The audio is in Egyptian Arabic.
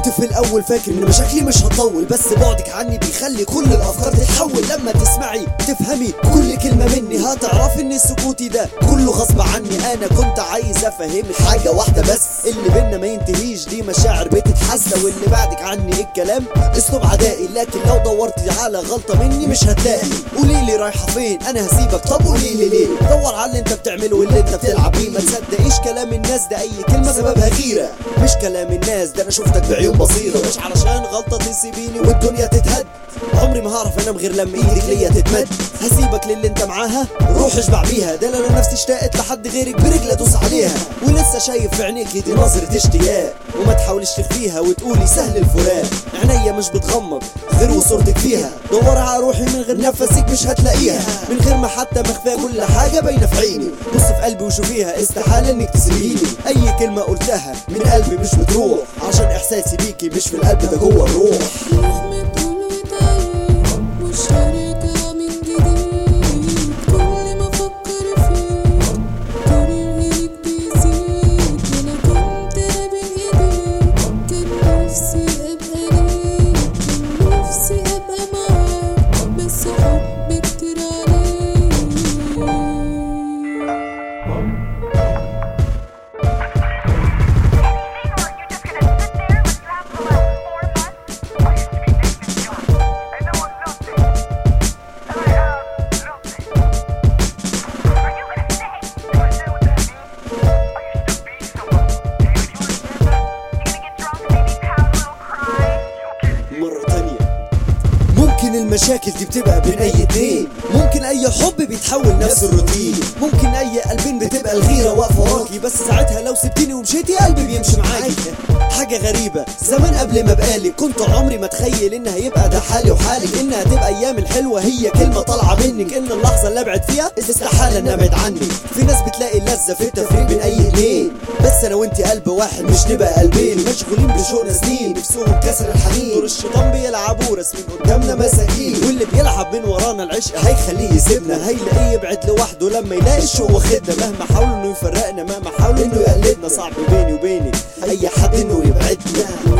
كنت في الاول فاكر ان مشاكلي مش هتطول بس بعدك عني بيخلي كل الافكار تتحول لما تسمعي تفهمي كل كلمه مني هتعرفي ان سكوتي ده كله غصب عني انا كنت عايز افهمك حاجه واحده بس اللي بينا ما ينتهيش دي مشاعر بتتحسى واللي بعدك عني الكلام اسلوب عدائي لكن لو دورتي على غلطه مني مش هتلاقي قولي لي رايحه فين انا هسيبك طب قولي لي ليه دور على اللي انت بتعمله واللي انت بتلعب بيه ما تصدقيش كلام الناس ده اي كلمه سببها غيره مش كلام الناس ده انا شفتك بعيون بصيره مش علشان غلطه تسيبيني والدنيا تتهد عمري ما هعرف انام غير لما ايدك ليا تتمد هسيبك للي انت معاها روح اشبع بيها ده انا نفسي اشتقت لحد غيرك برجل ادوس عليها ولسه شايف في عينيكي دي نظرة اشتياق وما تحاوليش تخفيها وتقولي سهل الفراق عينيا مش بتغمض غير وصورتك فيها دورها على روحي من غير نفسك مش هتلاقيها من غير ما حتى مخفية كل حاجة باينة في عيني بص في قلبي وشوفيها استحالة انك تسيبيني اي كلمة قلتها من قلبي مش بتروح عشان احساسي بيكي مش في القلب ده جوه الروح مهما طول وتعيد مش هرجع من جديد كل ما افكر فيك طريقك بيزيد وانا كنت انا بين ايديك كان نفسي ابقى ليك كان نفسي ابقى معاك بس حبك كتير عليك مرة تانية ممكن المشاكل دي بتبقى بين اي اتنين ممكن اي حب بيتحول نفس الروتين ممكن اي قلبين بتبقى الغيرة واقفة وراكي بس ساعتها لو سبتيني ومشيتي قلبي بيمشي معاكي حاجة غريبة زمان قبل ما بقالي كنت عمري ما اتخيل ان هيبقى ده حالي وحالك انها تبقى ايام الحلوة هي كلمة طالعة منك ان اللحظة اللي ابعد فيها استحالة ان ابعد عنك في ناس بتلاقي اللذة في التفريق بين اي اتنين بس انا وانت قلب واحد مش نبقى قلبين مشغولين بشوقنا سنين نفسهم كسر الحنين دور الشيطان بيلعبوا راسمين قدامنا مساكين واللي بيلعب من ورانا العشق هيخليه يسيبنا هيلاقيه يبعد لوحده لما يلاقي الشوق واخدنا مهما حاولوا انه يفرقنا مهما حاولوا انه يقلدنا صعب بيني وبينك اي حد انه يبعدنا